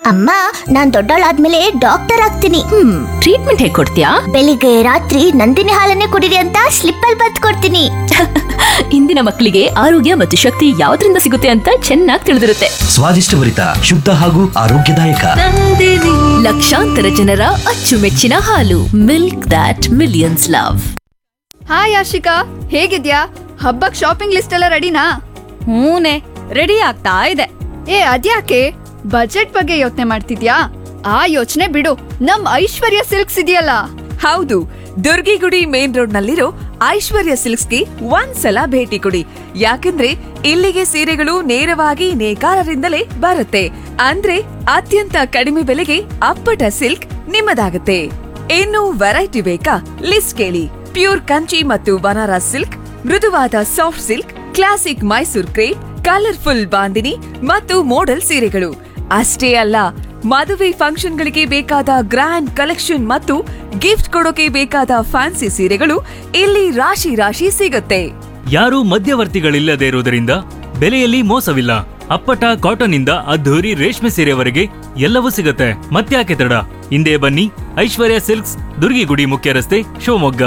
ಅಮ್ಮ ನಾನ್ ದೊಡ್ಡವಳಾದ್ಮೇಲೆ ಡಾಕ್ಟರ್ ಆಗ್ತೀನಿ ಹ್ಮ್ ಟ್ರೀಟ್ಮೆಂಟ್ ಹೇಗ್ ಕೊಡ್ತೀಯಾ ಬೆಳಿಗ್ಗೆ ರಾತ್ರಿ ನಂದಿನಿ ಹಾಲನ್ನೇ ಕುಡಿರಿ ಅಂತ ಸ್ಲಿಪ್ ಅಲ್ಲಿ ಬತ್ ಕೊಡ್ತೀನಿ ಇಂದಿನ ಮಕ್ಕಳಿಗೆ ಆರೋಗ್ಯ ಮತ್ತು ಶಕ್ತಿ ಯಾವ್ದ್ರಿಂದ ಸಿಗುತ್ತೆ ಅಂತ ಚೆನ್ನಾಗಿ ತಿಳಿದಿರುತ್ತೆ ಸ್ವಾದಿಷ್ಟಭರಿತ ಶುದ್ಧ ಹಾಗೂ ಆರೋಗ್ಯದಾಯಕ ಲಕ್ಷಾಂತರ ಜನರ ಅಚ್ಚುಮೆಚ್ಚಿನ ಹಾಲು milk that millions love hi Ashika ಹೇಗಿದ್ಯಾ ಹಬ್ಬಕ್ ಶಾಪಿಂಗ್ ಲಿಸ್ಟ್ ಎಲ್ಲ ರೆಡಿನಾ ಹೂನೆ ರೆಡಿ ಆಗ್ತಾ ಇದೆ ಏ ಅದ್ಯಾಕೆ ಬಜೆಟ್ ಬಗ್ಗೆ ಯೋಚನೆ ಮಾಡ್ತಿದ್ಯಾ ಆ ಯೋಚನೆ ಬಿಡು ನಮ್ ಐಶ್ವರ್ಯ ಸಿಲ್ಕ್ಸ್ ಇದೆಯಲ್ಲ ಹೌದು ದುರ್ಗಿಗುಡಿ ಮೇನ್ ರೋಡ್ ನಲ್ಲಿರೋ ಐಶ್ವರ್ಯ ಸಿಲ್ಕ್ಸ್ಗೆ ಒಂದ್ಸಲ ಭೇಟಿ ಕೊಡಿ ಯಾಕಂದ್ರೆ ಇಲ್ಲಿಗೆ ಸೀರೆಗಳು ನೇರವಾಗಿ ನೇಕಾರರಿಂದಲೇ ಬರುತ್ತೆ ಅಂದ್ರೆ ಅತ್ಯಂತ ಕಡಿಮೆ ಬೆಲೆಗೆ ಅಪ್ಪಟ ಸಿಲ್ಕ್ ನಿಮ್ಮದಾಗುತ್ತೆ ಇನ್ನು ವೆರೈಟಿ ಬೇಕಾ ಲಿಸ್ಟ್ ಕೇಳಿ ಪ್ಯೂರ್ ಕಂಚಿ ಮತ್ತು ಬನಾರಸ್ ಸಿಲ್ಕ್ ಮೃದುವಾದ soft silk classic Mysore crepe colourful Bandhini ಮತ್ತು ಮೋಡಲ್ ಸೀರೆಗಳು ಅಷ್ಟೇ ಅಲ್ಲ ಮದುವೆ ಫಂಕ್ಷನ್ಗಳಿಗೆ ಬೇಕಾದ ಗ್ರ್ಯಾಂಡ್ ಕಲೆಕ್ಷನ್ ಮತ್ತು ಗಿಫ್ಟ್ ಕೊಡೋಕೆ ಬೇಕಾದ ಫ್ಯಾನ್ಸಿ ಸೀರೆಗಳು ಇಲ್ಲಿ ರಾಶಿ ರಾಶಿ ಸಿಗುತ್ತೆ ಯಾರೂ ಮಧ್ಯವರ್ತಿಗಳಿಲ್ಲದೆ ಇರುವುದರಿಂದ ಬೆಲೆಯಲ್ಲಿ ಮೋಸವಿಲ್ಲ ಅಪ್ಪಟ ಕಾಟನ್ ಇಂದ ಅದ್ಧೂರಿ ರೇಷ್ಮೆ ಸೀರೆವರೆಗೆ ಎಲ್ಲವೂ ಸಿಗುತ್ತೆ ಮತ್ತ್ಯಾಕೆ ತಡ ಹಿಂದೆ ಬನ್ನಿ ಐಶ್ವರ್ಯ ಸಿಲ್ಕ್ಸ್ ದುರ್ಗಿಗುಡಿ ಮುಖ್ಯ ರಸ್ತೆ Shivamogga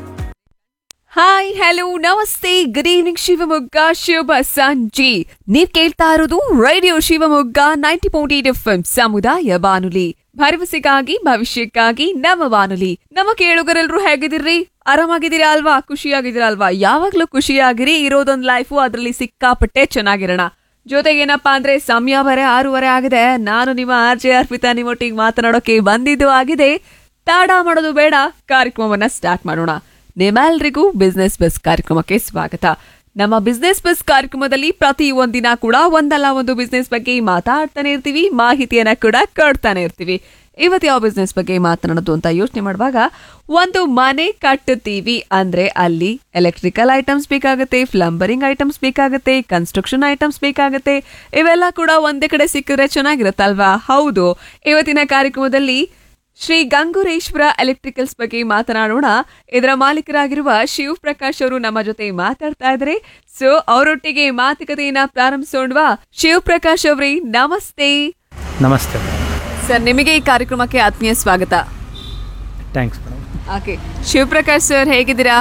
hi hello namaste good evening Shivamogga ಶುಭ ಸಂಜೆ ನೀವ್ ಕೇಳ್ತಾ ಇರೋದು radio Shivamogga ninety point eight F ಸಮುದಾಯ ಬಾನುಲಿ ಭರವಸೆಗಾಗಿ ಭವಿಷ್ಯಕ್ಕಾಗಿ ನಮ್ಮ ಬಾನುಲಿ ನಮ್ಮ ಕೇಳುಗರೆಲ್ಲರೂ ಹೇಗಿದ್ದೀರಿ ಆರಾಮಾಗಿದ್ದೀರಾ ಅಲ್ವಾ ಖುಷಿಯಾಗಿದ್ದೀರಾ ಅಲ್ವಾ ಯಾವಾಗ್ಲೂ ಖುಷಿಯಾಗಿರಿ ಇರೋದೊಂದ್ ಲೈಫು ಅದ್ರಲ್ಲಿ ಸಿಕ್ಕಾಪಟ್ಟೆ ಚೆನ್ನಾಗಿರೋಣ ಜೊತೆಗೇನಪ್ಪಾ ಅಂದ್ರೆ ಸಮಯ ಬರೇ ಆರೂವರೆ ಆಗಿದೆ ನಾನು ನಿಮ್ಮ ಆರ್ ಜೆ ಅರ್ಪಿತಾ ನಿಮ್ಮೊಟ್ಟಿಗೆ ಮಾತನಾಡೋಕೆ ಬಂದಿದ್ದು ಆಗಿದೆ ತಾಡ ಮಾಡೋದು ಬೇಡ ಕಾರ್ಯಕ್ರಮವನ್ನ ಸ್ಟಾರ್ಟ್ ಮಾಡೋಣ ನಿಮ್ಮೆಲ್ರಿಗೂ ಬಿಸ್ನೆಸ್ ಬಸ್ ಕಾರ್ಯಕ್ರಮಕ್ಕೆ ಸ್ವಾಗತ ನಮ್ಮ ಬಿಸ್ನೆಸ್ ಬಸ್ ಕಾರ್ಯಕ್ರಮದಲ್ಲಿ ಪ್ರತಿ ಒಂದಿನ ಕೂಡ ಒಂದಲ್ಲ ಒಂದು ಬಿಸ್ನೆಸ್ ಬಗ್ಗೆ ಮಾತಾಡ್ತಾನೆ ಇರ್ತೀವಿ ಮಾಹಿತಿಯನ್ನ ಕೂಡ ಕೊಡ್ತಾನೆ ಇರ್ತೀವಿ ಇವತ್ತು ಯಾವ ಬಿಸ್ನೆಸ್ ಬಗ್ಗೆ ಮಾತನಾಡೋದು ಅಂತ ಯೋಚನೆ ಮಾಡುವಾಗ ಒಂದು ಮನೆ ಕಟ್ಟುತ್ತೀವಿ ಅಂದ್ರೆ ಅಲ್ಲಿ ಎಲೆಕ್ಟ್ರಿಕಲ್ ಐಟಮ್ಸ್ ಬೇಕಾಗುತ್ತೆ ಪ್ಲಂಬರಿಂಗ್ ಐಟಮ್ಸ್ ಬೇಕಾಗುತ್ತೆ ಕನ್ಸ್ಟ್ರಕ್ಷನ್ ಐಟಮ್ಸ್ ಬೇಕಾಗುತ್ತೆ ಇವೆಲ್ಲ ಕೂಡ ಒಂದೇ ಕಡೆ ಸಿಕ್ಕಿದ್ರೆ ಚೆನ್ನಾಗಿರುತ್ತಲ್ವಾ ಹೌದು ಇವತ್ತಿನ ಕಾರ್ಯಕ್ರಮದಲ್ಲಿ ಶ್ರೀ ಗಂಗೂರೇಶ್ವರ ಎಲೆಕ್ಟ್ರಿಕಲ್ಸ್ ಬಗ್ಗೆ ಮಾತನಾಡೋಣ ಇದರ ಮಾಲೀಕರಾಗಿರುವ ಶಿವ್ ಪ್ರಕಾಶ್ ಅವರು ನಮ್ಮ ಜೊತೆ ಮಾತಾಡ್ತಾ ಇದ್ದಾರೆ ಸೊ ಅವರೊಟ್ಟಿಗೆ ಮಾತುಕತೆಯನ್ನ ಪ್ರಾರಂಭಿಸೋಣವಾ ಶಿವ್ ಪ್ರಕಾಶ್ ಅವರೇ ನಮಸ್ತೆ ನಮಸ್ತೆ ಸರ್ ನಿಮಗೆ ಈ ಕಾರ್ಯಕ್ರಮಕ್ಕೆ ಆತ್ಮೀಯ ಸ್ವಾಗತ thanks madam okay Shivaprakash sir ಹೇಗಿದ್ದೀರಾ